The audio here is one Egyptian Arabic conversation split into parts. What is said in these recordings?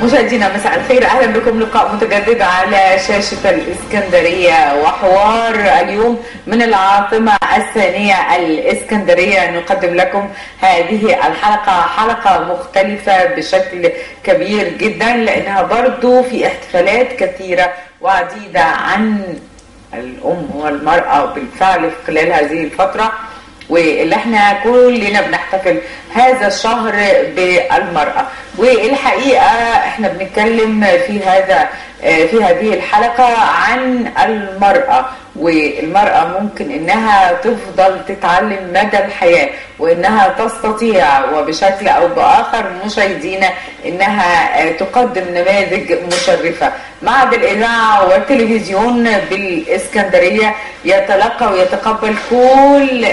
مشاهدينا مساء الخير اهلا بكم لقاء متجدد على شاشه الاسكندريه وحوار اليوم من العاصمه الثانيه الاسكندريه نقدم لكم هذه الحلقه حلقه مختلفه بشكل كبير جدا لانها برضو في احتفالات كثيره وعديده عن الام والمراه بالفعل في خلال هذه الفتره واللي احنا كلنا بنحتفل هذا الشهر بالمرأة والحقيقة احنا بنتكلم في هذا في هذه الحلقة عن المرأة والمرأة ممكن انها تفضل تتعلم مدى الحياة وانها تستطيع وبشكل او باخر مشاهدينا انها تقدم نماذج مشرفة معهد الاذاعة والتلفزيون بالاسكندرية يتلقى ويتقبل كل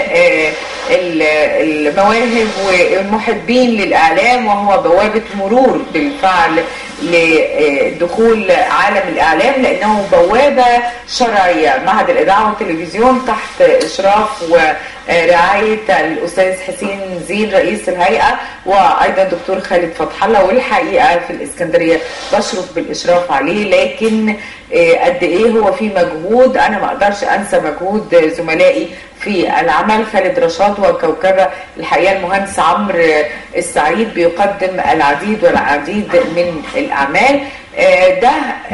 المواهب والمحبين للاعلام وهو بوابة مرور بالفعل لدخول عالم الاعلام لانه بوابه شرعيه معهد الاذاعه والتلفزيون تحت اشراف ورعايه الاستاذ حسين زين رئيس الهيئه وايضا دكتور خالد فتح الله والحقيقه في الاسكندريه بشرف بالاشراف عليه لكن قد ايه هو في مجهود انا ما اقدرش انسى مجهود زملائي في العمل خالد رشاد وكوكبة الحقيقة المهندس عمرو السعيد بيقدم العديد والعديد من الأعمال ده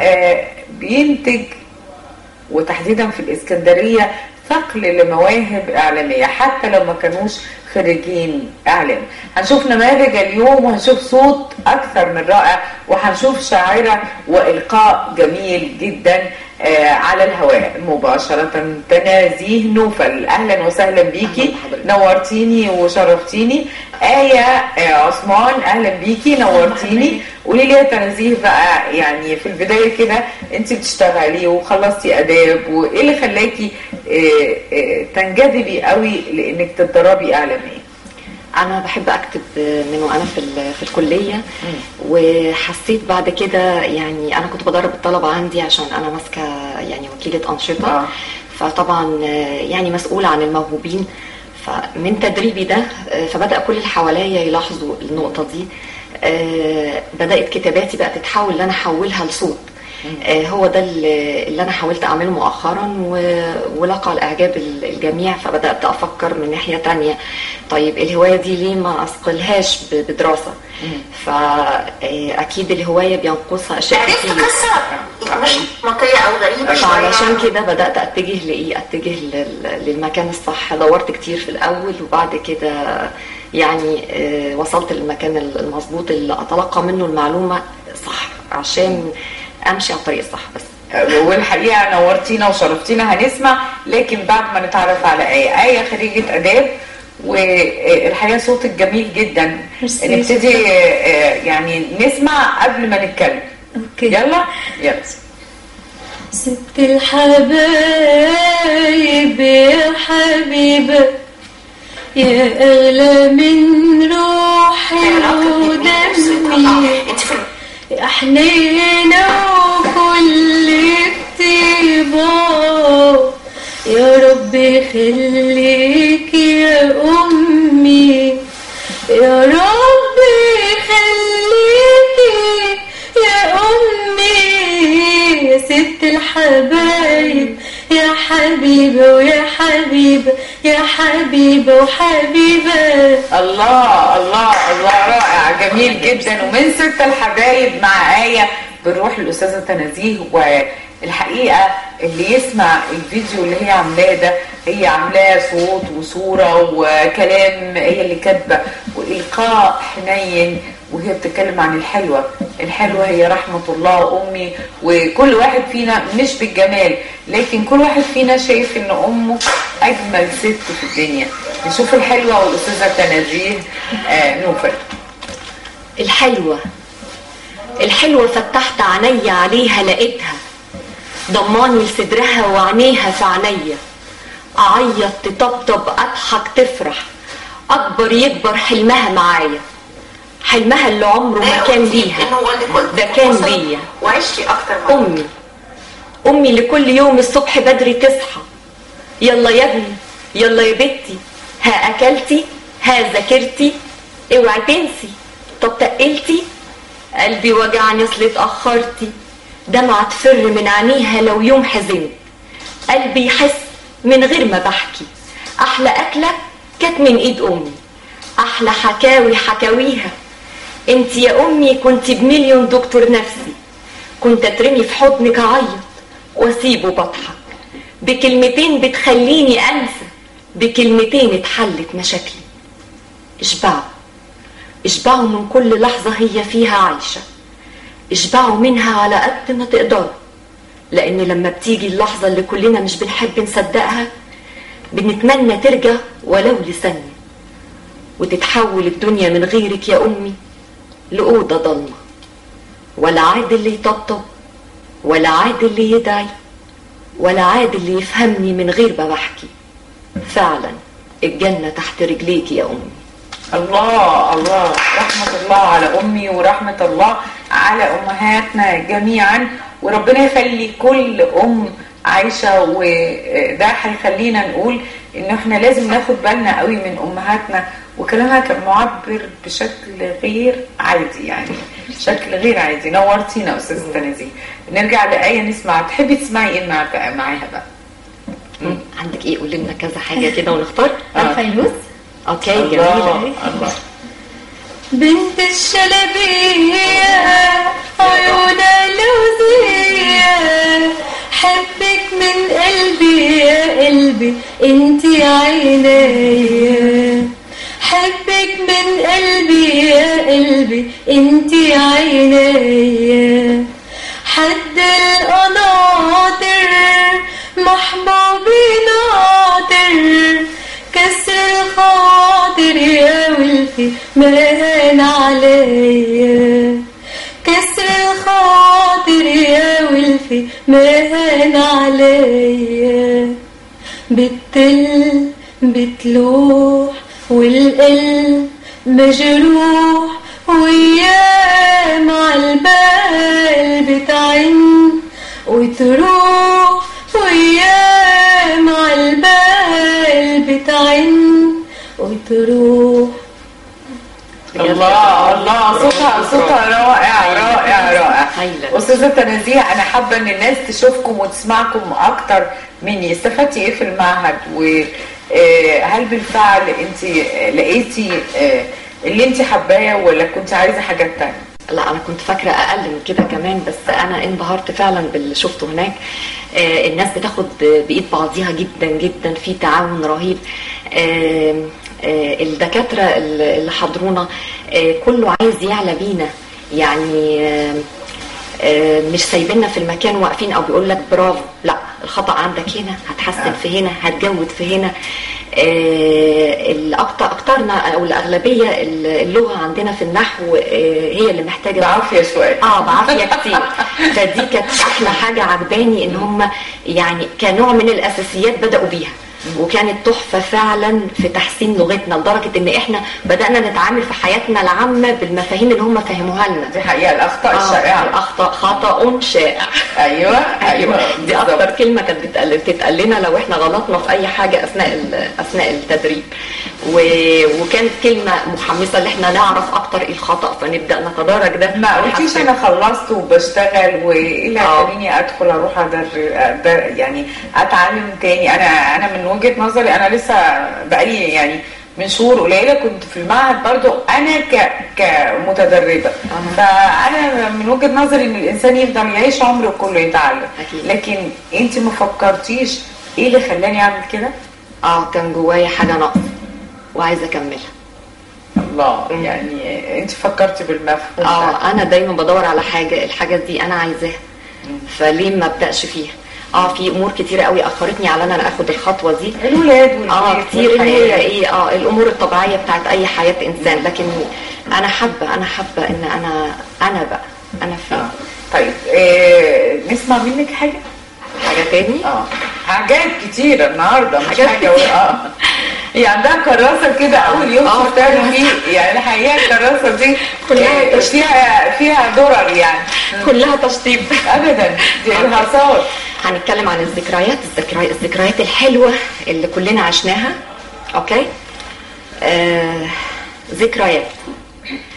بينتج وتحديدا في الإسكندرية ثقل لمواهب إعلامية حتى لو ما كانوش خريجين إعلام هنشوف نماذج اليوم وهنشوف صوت أكثر من رائع وهنشوف شاعرة وإلقاء جميل جدا على الهواء مباشرة تنازيه نوفل أهلا وسهلا بيكي نورتيني وشرفتيني آية عثمان أهلا بيكي نورتيني قولي لي يا تنازيه بقى يعني في البداية كده أنت بتشتغلي وخلصتي آداب وإيه اللي خلاكي تنجذبي قوي لإنك تتدربي إعلامية؟ انا بحب اكتب من وانا في في الكليه وحسيت بعد كده يعني انا كنت بدرب الطلبه عندي عشان انا ماسكه يعني وكيله انشطه آه. فطبعا يعني مسؤوله عن الموهوبين فمن تدريبي ده فبدا كل اللي حواليا يلاحظوا النقطه دي بدات كتاباتي بقى تتحول ان انا احولها لصوت هو ده اللي انا حاولت اعمله مؤخرا ولقى الاعجاب الجميع فبدات افكر من ناحيه تانية طيب الهوايه دي ليه ما اثقلهاش بدراسه فاكيد الهوايه بينقصها اشياء كتير قصه مش نقيه او غريبه فعلشان كده بدات اتجه لايه اتجه للمكان الصح دورت كتير في الاول وبعد كده يعني وصلت للمكان المظبوط اللي اتلقى منه المعلومه صح عشان امشي على الطريق الصح بس والحقيقه نورتينا وشرفتينا هنسمع لكن بعد ما نتعرف على ايه ايه خريجه اداب والحقيقه صوتك جميل جدا نبتدي يعني نسمع قبل ما نتكلم اوكي يلا يلا ست الحبايب يا حبيبه يا اغلى من روحي ودمي يا حنينة وكل كتيبة يا رب خليك يا أمي يا رب خليك يا أمي يا ست الحبايب يا حبيبة ويا حبيبة يا حبيبة وحبيبة الله الله الله رائع جميل جدا ومن ست الحبايب مع آية بنروح للأستاذة تنازيه والحقيقة اللي يسمع الفيديو اللي هي عاملاه ده هي عاملاه صوت وصورة وكلام هي اللي كاتبة وإلقاء حنين وهي بتتكلم عن الحلوة الحلوة هي رحمة الله أمي وكل واحد فينا مش بالجمال لكن كل واحد فينا شايف إن أمه أجمل ست في الدنيا نشوف الحلوة والأستاذة تنازيه آه نوفل الحلوة الحلوة فتحت عيني عليها لقيتها ضماني لصدرها وعينيها في عينيا أعيط تطبطب أضحك تفرح أكبر يكبر حلمها معايا حلمها اللي عمره ما كان ليها ده كان ليا وعشتي اكتر مع امي امي اللي كل يوم الصبح بدري تصحى يلا يا ابني يلا يا بنتي ها اكلتي ها ذاكرتي اوعي تنسي طب تقلتي قلبي وجعني اصل اتأخرتي دمعة تفر من عينيها لو يوم حزنت قلبي يحس من غير ما بحكي أحلى أكلة كانت من إيد أمي أحلى حكاوي حكاويها انت يا أمي كنت بمليون دكتور نفسي كنت أترمي في حضنك أعيط وأسيبه بضحك بكلمتين بتخليني أنسى بكلمتين اتحلت مشاكلي اشبعوا اشبعوا من كل لحظة هي فيها عايشة اشبعوا منها على قد ما تقدروا لأن لما بتيجي اللحظة اللي كلنا مش بنحب نصدقها بنتمنى ترجع ولو لثانية وتتحول الدنيا من غيرك يا أمي لأوضة ضلمة ولا عاد اللي يطبطب ولا عاد اللي يدعي ولا عاد اللي يفهمني من غير ما بحكي فعلا الجنة تحت رجليك يا أمي الله الله رحمة الله على أمي ورحمة الله على أمهاتنا جميعا وربنا يخلي كل أم عايشة وده هيخلينا نقول إن إحنا لازم ناخد بالنا قوي من أمهاتنا وكلامها كان معبر بشكل غير عادي يعني شكل غير عادي نورتينا أستاذة تنازي نرجع لآية نسمع تحبي تسمعي إيه مع معاها بقى؟ عندك ايه قولي لنا كذا حاجة كده ونختار آه. فيروز اوكي الله جميلة الله بنت الشلبية عيونها لوزية حبك من قلبي يا قلبي انتي عينيا حبك من قلبي يا قلبي انتي عينيا حد القناطر محبوبي ناطر كسر الخاطر يا ولفي مهان عليا كسر الخاطر يا ولفي مهان عليا بتل بتلوح والقلب مجروح وياه مع البال بتعن وتروح وياه مع البال بتعن وتروح الله الله صوتها صوتها رائع رائع رائع هايلة. استاذه تنازيه انا حابه ان الناس تشوفكم وتسمعكم اكتر مني استفدتي ايه في المعهد وهل بالفعل انت لقيتي آه، اللي انت حباه ولا كنت عايزه حاجات تانية لا انا كنت فاكره اقل من كده كمان بس انا انبهرت فعلا باللي شفته هناك آه الناس بتاخد بايد بعضيها جدا جدا في تعاون رهيب آه آه الدكاتره اللي حضرونا آه كله عايز يعلى بينا يعني آه آه، مش سايبيننا في المكان واقفين او بيقول لك برافو لا الخطا عندك هنا هتحسن في هنا هتجود في هنا آه، الاكتر اكترنا او الاغلبيه اللغه عندنا في النحو آه، هي اللي محتاجه بعافيه شويه اه بعافيه كتير فدي كانت احلى حاجه عجباني ان هم يعني كنوع من الاساسيات بداوا بيها وكانت تحفه فعلا في تحسين لغتنا لدرجه ان احنا بدانا نتعامل في حياتنا العامه بالمفاهيم اللي هم فهموها لنا دي حقيقه الاخطاء آه، الشائعه الاخطاء خطا شائع ايوه ايوه دي بالظبط. اكتر كلمه كانت بتتقال بتتقال لنا لو احنا غلطنا في اي حاجه اثناء ال- اثناء التدريب و... وكانت كلمه محمسه ان احنا نعرف اكتر ايه الخطا فنبدا نتدرج ده ما قلتيش ونحسن. انا خلصت وبشتغل وايه اللي آه. هيخليني ادخل اروح أدر... أدر... يعني اتعلم تاني انا انا من وجهه نظري انا لسه بقالي يعني من شهور قليله كنت في المعهد برضو انا ك... كمتدربه فانا من وجهه نظري ان الانسان يفضل يعيش عمره كله يتعلم أكيد. لكن انت ما فكرتيش ايه اللي خلاني اعمل كده اه كان جوايا حاجه ناقصه وعايزه اكملها الله يعني انت فكرتي بالمفهوم ده. اه انا دايما بدور على حاجه الحاجه دي انا عايزاها فليه ما ابداش فيها اه في امور كتيره قوي اخرتني على ان انا اخد الخطوه دي الولاد والبيت اه كتير اللي هي والحياة. ايه اه الامور الطبيعيه بتاعت اي حياه انسان لكن انا حابه انا حابه ان انا انا بقى انا آه. فين طيب إيه نسمع منك حاجه حاجه تاني اه حاجات كتيرة النهاردة مش حاجات حاجة كتير. اه هي عندها كراسة كده أول يوم آه، شفتها كراسة. فيه يعني الحقيقة الكراسة دي كلها إيه، تشطيب. فيها فيها درر يعني كلها تشطيب أبدا دي إرهاصات هنتكلم عن الذكريات الذكريات الذكريات الحلوه اللي كلنا عشناها اوكي آه ذكريات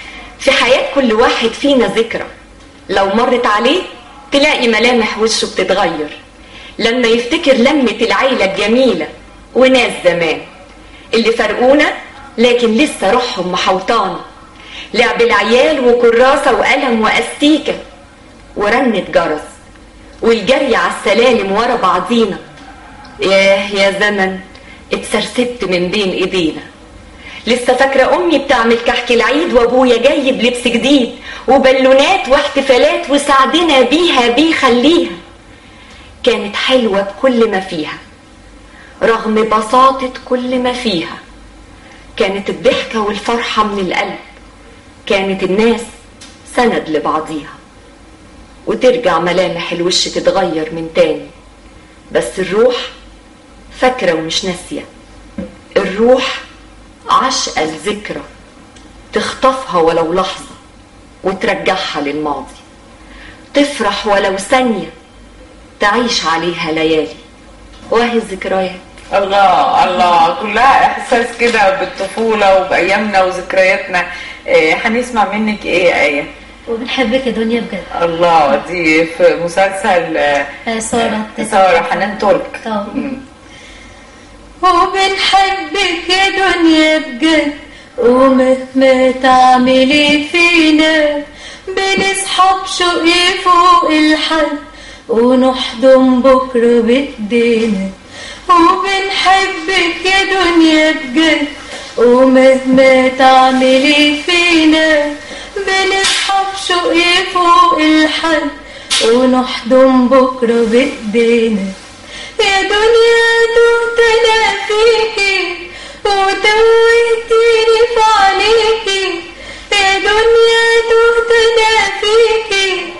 في حياة كل واحد فينا ذكرى لو مرت عليه تلاقي ملامح وشه بتتغير لما يفتكر لمة العيلة الجميلة وناس زمان اللي فرقونا لكن لسه روحهم محوطانة لعب العيال وكراسة وقلم وأستيكة ورنة جرس والجري على السلالم ورا بعضينا ياه يا زمن اتسرسبت من بين ايدينا لسه فاكرة أمي بتعمل كحك العيد وأبويا جاي بلبس جديد وبالونات واحتفالات وسعدنا بيها بيخليها كانت حلوة بكل ما فيها رغم بساطة كل ما فيها كانت الضحكة والفرحة من القلب كانت الناس سند لبعضيها وترجع ملامح الوش تتغير من تاني بس الروح فاكرة ومش ناسية الروح عشقة الذكرى تخطفها ولو لحظة وترجعها للماضي تفرح ولو ثانية تعيش عليها ليالي وهي الذكريات الله الله كلها احساس كده بالطفوله وبايامنا وذكرياتنا إيه، هنسمع منك ايه يا ايه وبنحبك يا دنيا بجد الله دي في مسلسل آه، آه، سارة سارة حنان ترك طبعا. مم. وبنحبك يا دنيا بجد ومهما تعملي فينا بنصحى بشوقي فوق الحد ونحضن بكرة بإيدينا وبنحبك يا دنيا بجد ومهما تعملي فينا بنصحى بشوقي فوق الحد ونحضن بكرة بإيدينا يا دنيا دمت انا فيكي وتوهتيني في عليكي يا دنيا دمت انا فيكي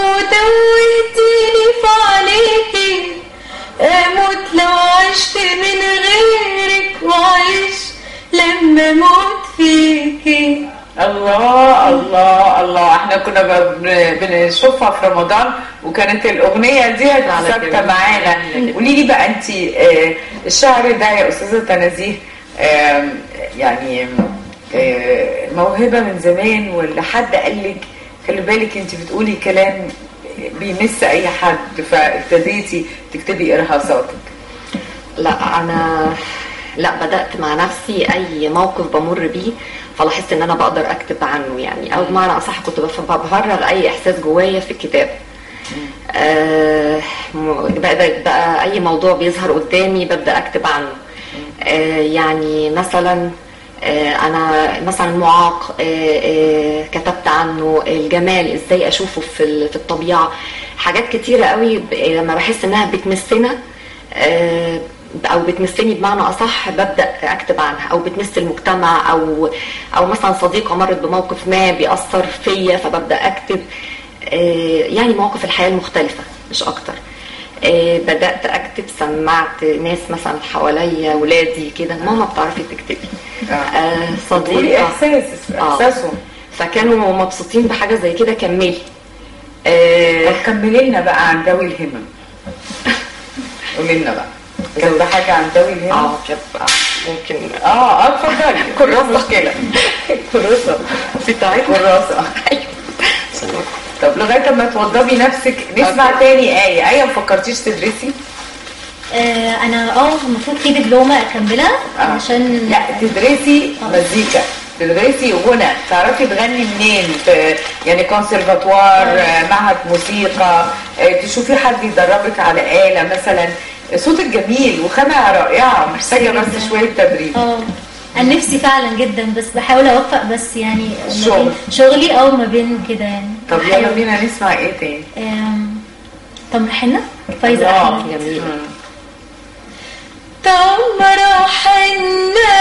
وتوهتيني في عليكي اموت لو عشت من غيرك وعيش لما اموت فيكي الله الله الله احنا كنا ب- بنشوفها في رمضان وكانت الاغنيه دي ثابته معانا قولي لي بقى انت آه، الشعر ده يا استاذه تنازيه آم، يعني آه، موهبه من زمان ولا حد قال لك خلي بالك انت بتقولي كلام بيمس اي حد فابتديتي تكتبي ارهاصاتك لا انا لا بدات مع نفسي اي موقف بمر بيه فلاحظت ان انا بقدر اكتب عنه يعني او بمعنى اصح كنت بف- بفرغ اي احساس جوايا في الكتاب آه م- بقى, بقى اي موضوع بيظهر قدامي ببدا اكتب عنه آه يعني مثلا آه انا مثلا المعاق آه آه كتبت عنه الجمال ازاي اشوفه في ال- في الطبيعه حاجات كتيره قوي ب- لما بحس انها بتمسنا آه، او بتمسني بمعنى اصح ببدا اكتب عنها او بتمس المجتمع او او مثلا صديقه مرت بموقف ما بيأثر فيا فببدا اكتب آه، يعني مواقف الحياه المختلفه مش اكتر آه، بدات اكتب سمعت ناس مثلا حواليا ولادي كده ماما بتعرفي تكتبي آه. آه، بتقولي صديقه احساس آه. احساسهم فكانوا مبسوطين بحاجه زي كده كملي آه، طب كملي لنا بقى عن ذوي الهمم قولي لنا بقى كان حاجه عن ذوي الهمم اه كانت ممكن اه اه اتفضلي كراسة. مشكله كراسه بتاعتنا كراسه ايوه طب لغايه ما توضبي نفسك نسمع تاني ايه ايه ما فكرتيش تدرسي آه انا اه المفروض في دبلومه اكملها آه. عشان لا تدرسي مزيكا تدرسي غنى تعرفي تغني منين في يعني كونسرفاتوار آه، معهد موسيقى آه، تشوفي حد يدربك على آلة مثلا صوتك جميل وخامة رائعة محتاجة بس شوية تدريب اه انا نفسي فعلا جدا بس بحاول اوفق بس يعني ما الشغل. بين شغلي او ما بين كده يعني طب يلا بحاول. بينا نسمع ايه تاني آم، تمر حنة فايزة الله. أحمد جميل تمر حنة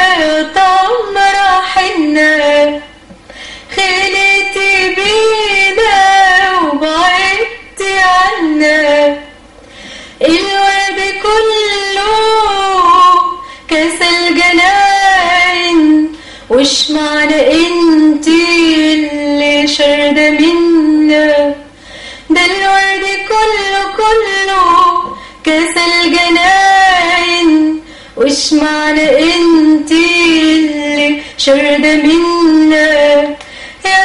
تمر حنة خليتي بينا وبعدتي عنا الورد كله كسل جناين وش معنى انتي اللي شاردة منا ده الورد كله كله كسل جناين وش معنى انتي اللي شاردة منا يا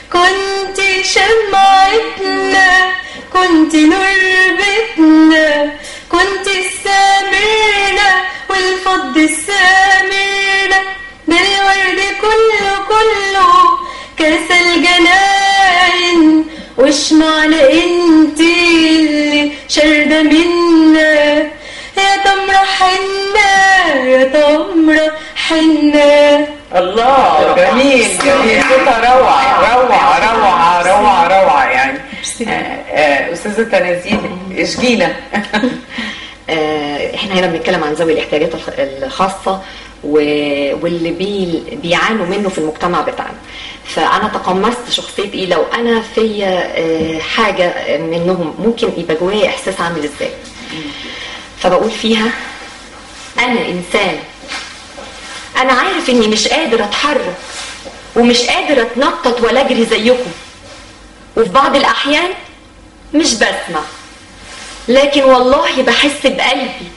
كنت شمعتنا كنت نور بيتنا كنت السامرنا والفض السامرنا ده الورد كله كله كاس الجناين وش معنى انت اللي شاردة منا يا تمرة حنة يا تمرة حنة الله جميل جميل صوتها روعة روعة روعة روعة روعة يعني آه، آه، أستاذة تنازيل اشجينا آه، احنا هنا بنتكلم عن ذوي الاحتياجات الخ- الخاصه و- واللي بي بيعانوا منه في المجتمع بتاعنا فانا تقمصت شخصيه ايه لو انا فيا آه، حاجه منهم ممكن يبقى جوايا احساس عامل ازاي فبقول فيها انا انسان انا عارف اني مش قادر اتحرك ومش قادر اتنطط ولا اجري زيكم وفي بعض الاحيان مش بسمع لكن والله بحس بقلبي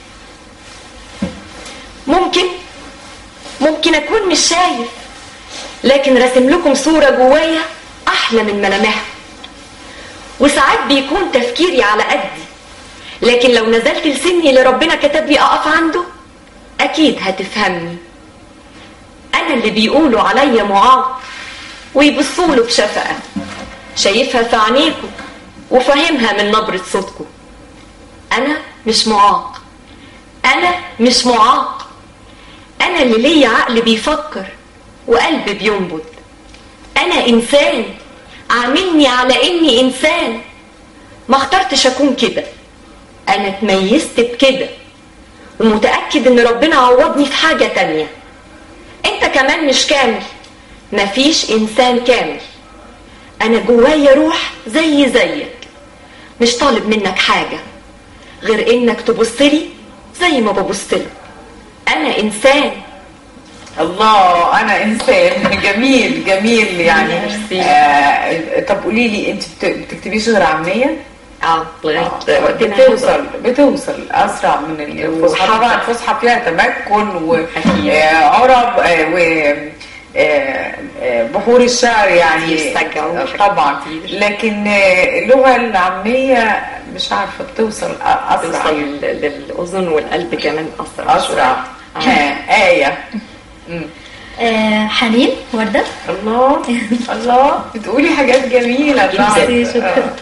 ممكن ممكن اكون مش شايف لكن راسم لكم صورة جوايا احلى من ملامحها وساعات بيكون تفكيري على قدي لكن لو نزلت لسني اللي ربنا كتب لي اقف عنده اكيد هتفهمني انا اللي بيقولوا عليا معاق ويبصوا له بشفقة شايفها في عينيكم وفاهمها من نبرة صوتكم أنا مش معاق أنا مش معاق أنا اللي ليا عقل بيفكر وقلب بينبض أنا إنسان عاملني على إني إنسان ما اخترتش أكون كده أنا اتميزت بكده ومتأكد إن ربنا عوضني في حاجة تانية أنت كمان مش كامل مفيش إنسان كامل أنا جوايا روح زي زيك مش طالب منك حاجة غير إنك تبصلي زي ما ببصلك أنا إنسان الله أنا إنسان جميل جميل يعني ميرسي. آه طب قولي لي أنت بت- بتكتبيش غير عامية؟ اه لغاية آه، وقتنا بتوصل بتوصل اسرع من الفصحى وحتى- طبعا الفصحى فيها تمكن أكيد. وعرب و آه، آه، بحور الشعر يعني يشجعوا آه، حاجات طبعا كتير. لكن آه، اللغه العاميه مش عارفه بتوصل أ- اسرع توصل للأذن والقلب كمان أسرع اسرع شوية. آه، ايه مم. آه حنين وردة الله الله بتقولي حاجات جميله طبعا ميرسي، شكرا.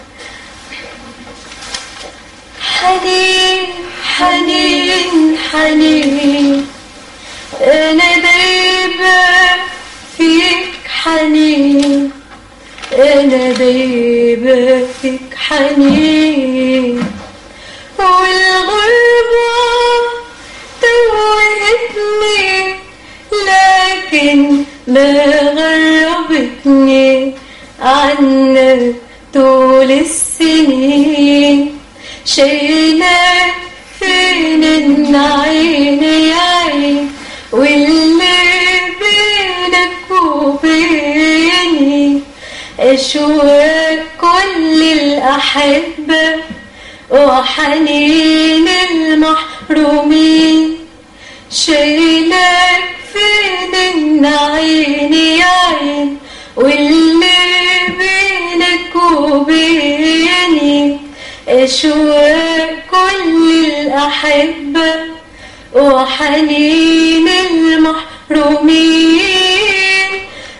حنين حنين حنين أنا دايبة فيك حنين أنا دايبة فيك حنين والغربة توهتني لكن ما غربتني عنك طول السنين شايلك فين العين يا عين واللي بينك وبيني أشواق كل الأحبة وحنين المحرومين شايلك فين العين يا عين واللي بينك وبيني أشواق كل الأحبة وحنين المحرومين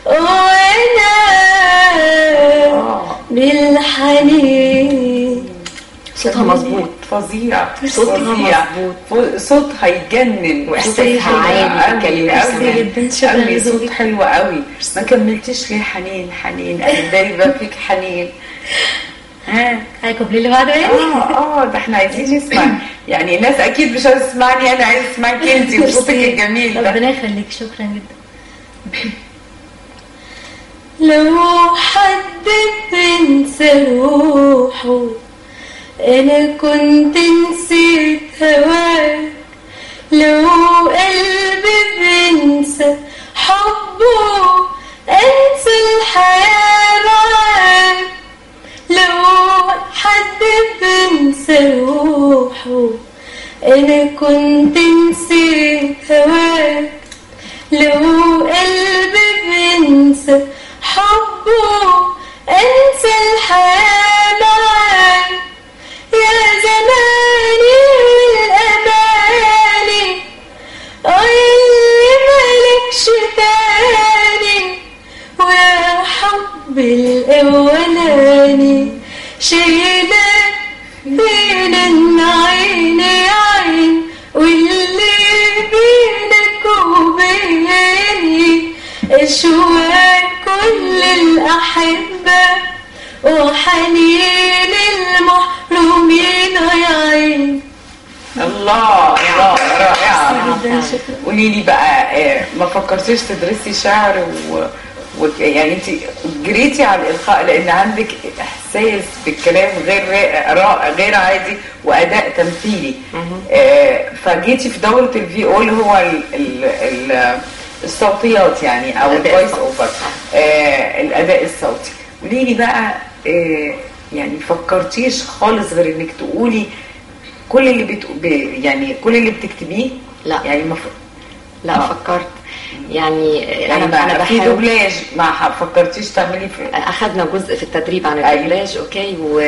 وأنا بالحنين صوتها مظبوط فظيع صوتها فظيع. مظبوط. صوتها يجنن وإحساسها عالي في الكلمات. قوي جدا. شكراً قوي صوت لذوقك. حلو قوي ما كملتيش ليه حنين حنين انا دايبه فيك حنين ها هايكم اللي بعده يعني اه اه ده احنا عايزين نسمع يعني الناس اكيد مش هتسمعني انا عايز اسمعك انت وصوتك ميرسي. الجميل ده ربنا يخليك شكرا جدا لو حد بينسى روحه انا كنت نسيت هواك لو قلبي بينسى حبه انسى الحياة معاك لو حد بينسى روحه انا كنت نسيت هواك لو قلبي بينسى حبه الأولاني شايلك بين العين عين واللي بينك وبيني أشواق كل الأحبة وحنين المحرومين يا عين الله الله رائعة جدا شكرا قولي لي بقى آه، ما فكرتيش تدرسي شعر و... و... يعني انت جريتي على الالقاء لان عندك احساس بالكلام غير را... غير عادي واداء تمثيلي آه فجيتي في دوره الفي او اللي هو ال... ال... ال... الصوتيات يعني او الأداء الفويس الصوتي. اوفر آه الاداء الصوتي قولي لي بقى آه يعني فكرتيش خالص غير انك تقولي كل اللي بتق... ب... يعني كل اللي بتكتبيه لا. يعني ما ف... لا آه. فكرت يعني, يعني انا انا ما في بحاول دوبلاج ما ح- فكرتيش تعملي في اخذنا جزء في التدريب عن أيوة. الدبلاج اوكي و...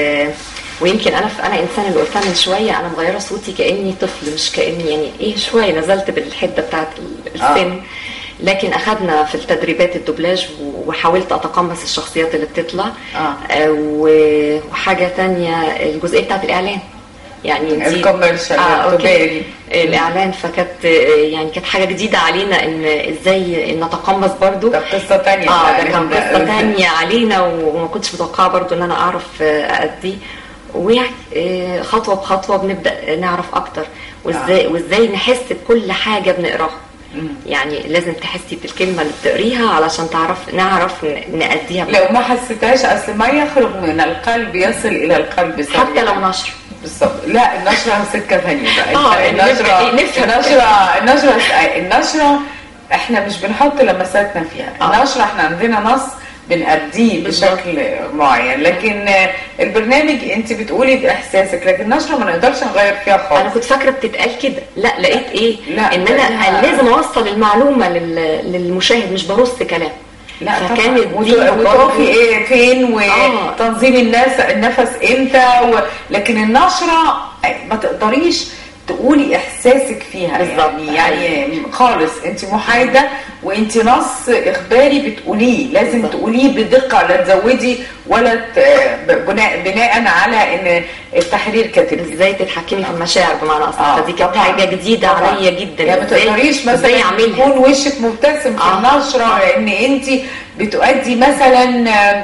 ويمكن انا انا انسان اللي قلتها من شويه انا مغيره صوتي كاني طفل مش كاني يعني ايه شويه نزلت بالحده بتاعت ال- آه. السن لكن اخذنا في التدريبات الدبلاج و- وحاولت اتقمص الشخصيات اللي بتطلع آه. آه، و- وحاجه تانية الجزئيه بتاعت الاعلان يعني دي الكوميرشال اه التجاري. اوكي الاعلان فكانت آه، يعني كانت حاجه جديده علينا ان ازاي نتقمص برضو ده قصه تانية اه بقى. ده كان قصه تانية علينا و- وما كنتش متوقعه برضو ان انا اعرف آه، ادي ويعني آه، خطوه بخطوه بنبدا نعرف اكتر وازاي وازاي نحس بكل حاجه بنقراها يعني لازم تحسي بالكلمه اللي بتقريها علشان تعرف نعرف ن- نأديها لو ما حسيتهاش اصل ما يخرج من القلب يصل الى القلب سريعا حتى لو نشر بالظبط لا النشره سكه ثانيه بقى آه، يعني النشره نبقى إيه، نفهم. النشره النشره النشره احنا مش بنحط لمساتنا فيها آه. النشره احنا عندنا نص بنأديه بالظبط. بشكل معين لكن آه، البرنامج انت بتقولي باحساسك لكن النشره ما نقدرش نغير فيها انا خالص كنت فاكره بتتقال كده لا لقيت ايه لا، ان لا. انا لازم اوصل المعلومه لل- للمشاهد مش برص كلام لا فكانت طبعا دي وت- وتقفي برضو- ايه فين آه. وتنظيم الناس النفس امتى و... لكن النشره ما تقدريش تقولي احساسك فيها بالظبط. يعني يعني خالص انت محايده وانت نص اخباري بتقوليه لازم بالظبط. تقوليه بدقه لا تزودي ولا ت... بناء بناء على ان التحرير كاتب لك. ازاي تتحكمي في المشاعر بمعنى اصح آه، فدي كانت طبعاً. حاجه جديده طبعاً. عليا جدا يعني ما إزاي- تقدريش ازاي مثلا اعملها يكون وشك مبتسم في آه. النشره ان انت بتؤدي مثلا آه،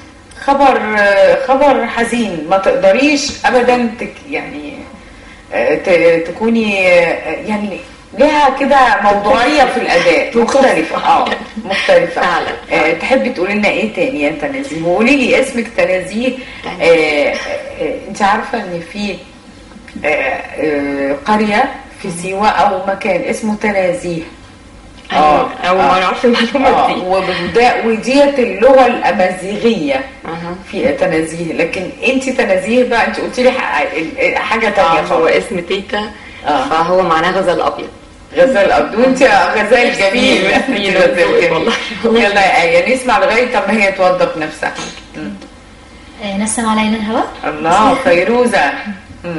خبر آه، خبر حزين ما تقدريش ابدا تك يعني آه، ت- تكوني آه، يعني لها كده موضوعيه في الاداء مختلفه اه مختلفه فعلا. آه، تحبي تقولي لنا ايه تاني يا تنازيه وقولي لي اسمك تنازيه تمام. آه، آه، آه، انت عارفه ان في آه، آه، قريه في سيوه او مكان اسمه تنازيه أيوة، اول مره اعرف المعلومه آه، دي وبدا- وديت اللغه الامازيغيه أها. في تنازيه لكن انت تنازيه بقى انت قلت لي ح- حاجه تانية آه، هو خالص اسم تيتا آه. فهو معناه غزل ابيض غزال ابد وانت غزال جميل ميرسي، أنت غزال ميرسي، جميل والله. يلا يا نسمع لغايه طب ما هي توظف نفسها مم. آه، نسم علينا الهواء الله فيروزه مم.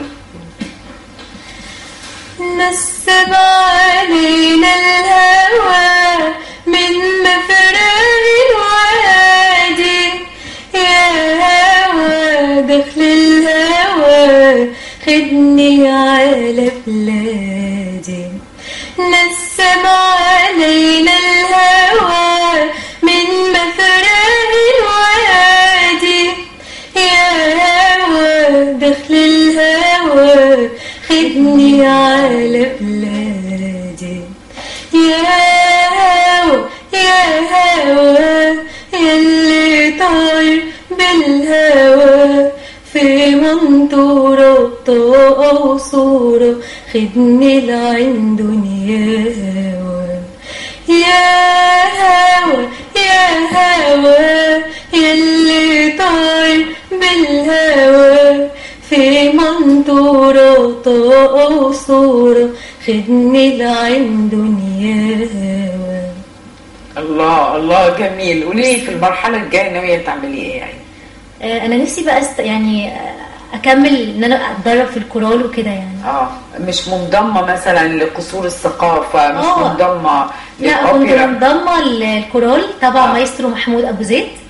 نسب علينا الهوى من مفرق الوادي يا هوى دخل الهوى خدني على بلادي نسب علينا الهوى من مفرق الوادي يا هوى دخل الهوى خدني على بلادي يا هوى يا هوى يلي طاير بالهوى في منطورة طاقة وصورة خدني لعين دنيا هوى يا هوى يا هوى يلي طاير بالهوى في منطورة طاقة وصورة خدني لعين دنيا هوى الله الله جميل قولي لي في المرحله الجايه ناويه تعملي ايه يعني آه، انا نفسي بقى است... يعني آه، اكمل ان انا اتدرب في الكورال وكده يعني اه مش منضمه مثلا لقصور الثقافه مش آه. منضمه لا كنت للاوبرا منضمه للكورال تبع آه. مايسترو محمود ابو زيد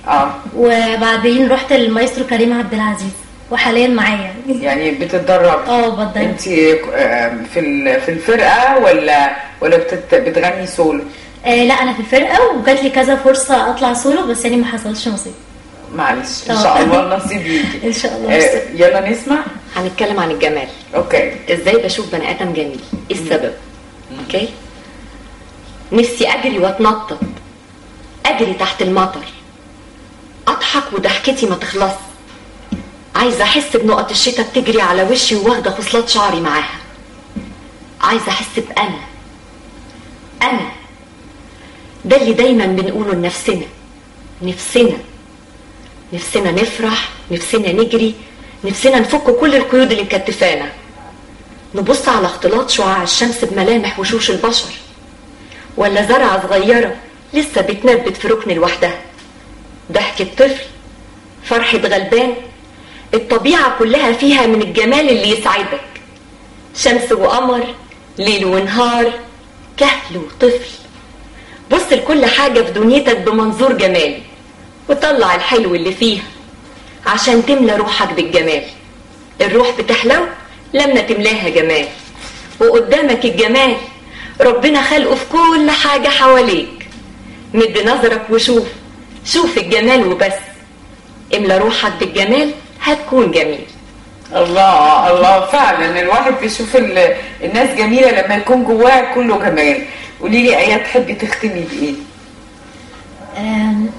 اه وبعدين رحت للمايسترو كريم عبد العزيز وحاليا معايا يعني بتتدرب اه بتدرب انت آم، في ال- في الفرقه ولا ولا بتت- بتغني سولو آه لا انا في الفرقه وجات لي كذا فرصه اطلع سولو بس يعني ما حصلش نصيب معلش ان آه. شاء الله النصيب يجي ان شاء الله آه، يلا نسمع هنتكلم عن الجمال اوكي ازاي بشوف بني ادم جميل ايه السبب اوكي نفسي اجري واتنطط اجري تحت المطر اضحك وضحكتي ما تخلص عايزه احس بنقط الشتاء بتجري على وشي وواخده خصلات شعري معاها عايزه احس بانا انا ده اللي دايما بنقوله لنفسنا نفسنا نفسنا نفرح نفسنا نجري نفسنا نفك كل القيود اللي مكتفانا نبص على اختلاط شعاع الشمس بملامح وشوش البشر ولا زرعة صغيرة لسه بتنبت في ركن لوحدها ضحكة طفل فرحة غلبان الطبيعة كلها فيها من الجمال اللي يسعدك شمس وقمر ليل ونهار كهل وطفل بص لكل حاجة في دنيتك بمنظور جمالي وطلع الحلو اللي فيها عشان تملى روحك بالجمال الروح بتحلو لما تملاها جمال وقدامك الجمال ربنا خلقه في كل حاجة حواليك مد نظرك وشوف شوف الجمال وبس املى روحك بالجمال هتكون جميل الله الله فعلا الواحد بيشوف ال- الناس جميله لما يكون جواها كله جمال قولي لي ايات تحبي تختمي بايه آم،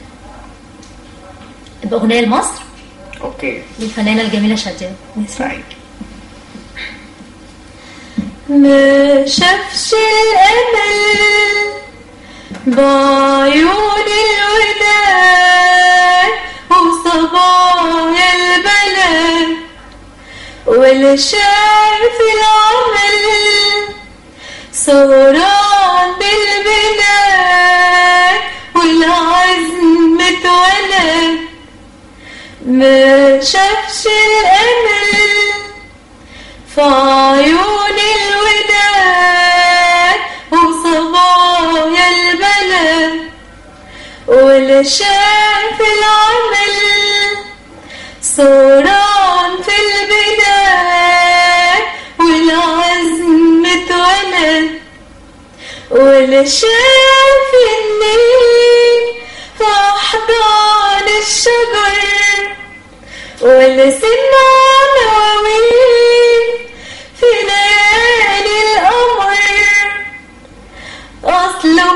بأغنية لمصر اوكي للفنانة الجميلة شادية طيب ما شافش الأمل بعيون الوداد وصبايا البلد ولا شاف العمل سهران بالبلاد والعزم اتولد ما شافش الأمل في عيون الوداد وصبايا البلد ولا شاف العمل سهران في البلاد والعزم اتولد ولا شاف النيل في أحضان الشجر ولا سمع نواويل في ليالي القمر أصله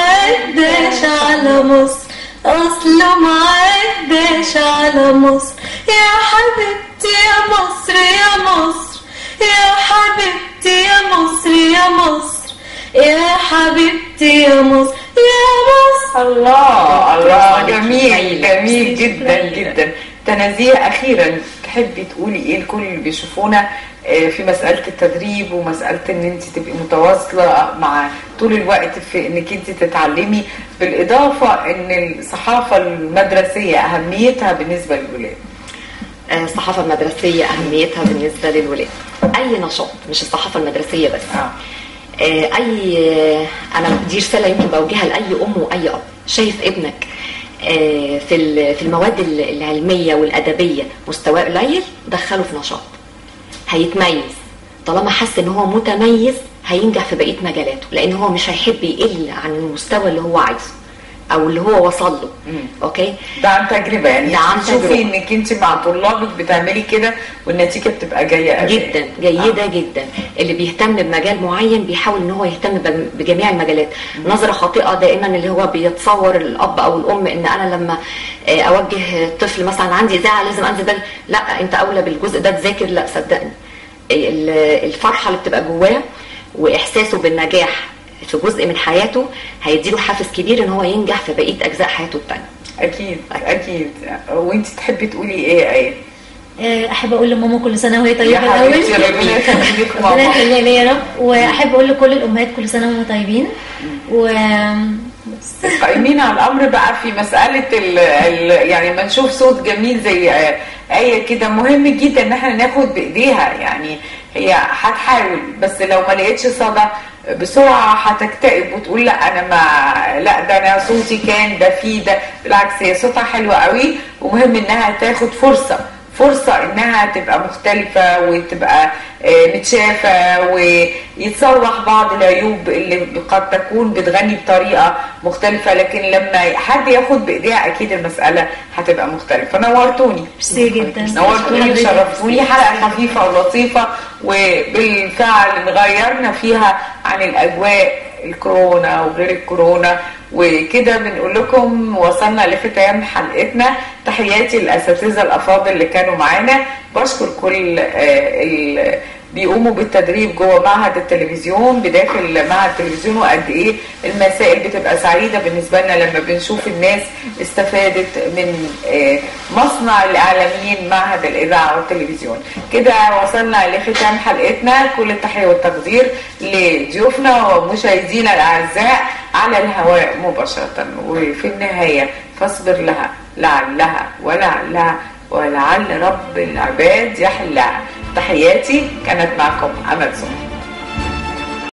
معداش على مصر أصله معداش على مصر يا حبيبتي يا مصر يا مصر يا حبيبتي يا مصر يا مصر يا حبيبتي يا مصر يا مصر الله الله برافو جميل عليكي. جميل جدا جدا تنازيه اخيرا تحبي تقولي ايه لكل اللي بيشوفونا آه، في مساله التدريب ومساله ان انت تبقي متواصله مع طول الوقت في انك انت تتعلمي بالاضافه ان الصحافه المدرسيه اهميتها بالنسبه للولاد آه، الصحافة المدرسية أهميتها بالنسبة للولاد أي نشاط مش الصحافة المدرسية بس آه. آه، أي آه، أنا دي رسالة يمكن بوجهها لأي أم وأي أب شايف ابنك آه، في ال- في المواد ال- العلمية والأدبية مستواه قليل دخله في نشاط هيتميز طالما حس ان هو متميز هينجح في بقيه مجالاته لان هو مش هيحب يقل عن المستوى اللي هو عايزه او اللي هو وصل له اوكي ده عن تجربه يعني ده عن تشوفي تجربة. انك انت مع طلابك بتعملي كده والنتيجه بتبقى جايه أداء. جدا جيده جدا اللي بيهتم بمجال معين بيحاول ان هو يهتم بم- بجميع المجالات نظره خاطئه دائما اللي هو بيتصور الاب او الام ان انا لما آه، اوجه طفل مثلا عندي اذاعه لازم انزل بدري لا انت اولى بالجزء ده تذاكر لا صدقني ال- الفرحه اللي بتبقى جواه واحساسه بالنجاح في جزء من حياته هيديله حافز كبير ان هو ينجح في بقيه اجزاء حياته التانيه اكيد اكيد وانت تحبي تقولي ايه ايه آه، احب اقول لماما كل سنه وهي يا طيبه الاول حبيبتي ربنا يخليك ربنا ماما يخليها ليا يا رب واحب اقول لكل الامهات كل سنه وهم طيبين و بس. قايمين على الامر بقى في مساله ال ال يعني ما نشوف صوت جميل زي آه، ايه كده مهم جدا ان احنا ناخد بايديها يعني هي هتحاول بس لو ما لقيتش صدى بسرعه هتكتئب وتقول لا انا ما لا ده انا صوتي كان ده في ده بالعكس هي صوتها حلو قوي ومهم انها تاخد فرصه فرصة انها تبقى مختلفة وتبقى آه، متشافة ويتصلح بعض العيوب اللي قد تكون بتغني بطريقة مختلفة لكن لما حد ياخد بايديها اكيد المسألة هتبقى مختلفة نورتوني ميرسي جدا نورتوني وشرفتوني حلقة خفيفة ولطيفة وبالفعل غيرنا فيها عن الأجواء الكورونا وغير الكورونا وكده بنقول لكم وصلنا لختام حلقتنا تحياتي للأساتذة الأفاضل اللي كانوا معانا بشكر كل آه، ال- بيقوموا بالتدريب جوه معهد التلفزيون بداخل معهد التلفزيون وقد ايه المسائل بتبقى سعيده بالنسبه لنا لما بنشوف الناس استفادت من آه، مصنع الاعلاميين معهد الاذاعه والتلفزيون كده وصلنا لختام حلقتنا كل التحيه والتقدير لضيوفنا ومشاهدينا الاعزاء على الهواء مباشره وفي النهايه فاصبر لها لعلها ولعلها ولعل رب العباد يحلها تحياتي كانت معكم أمل سمح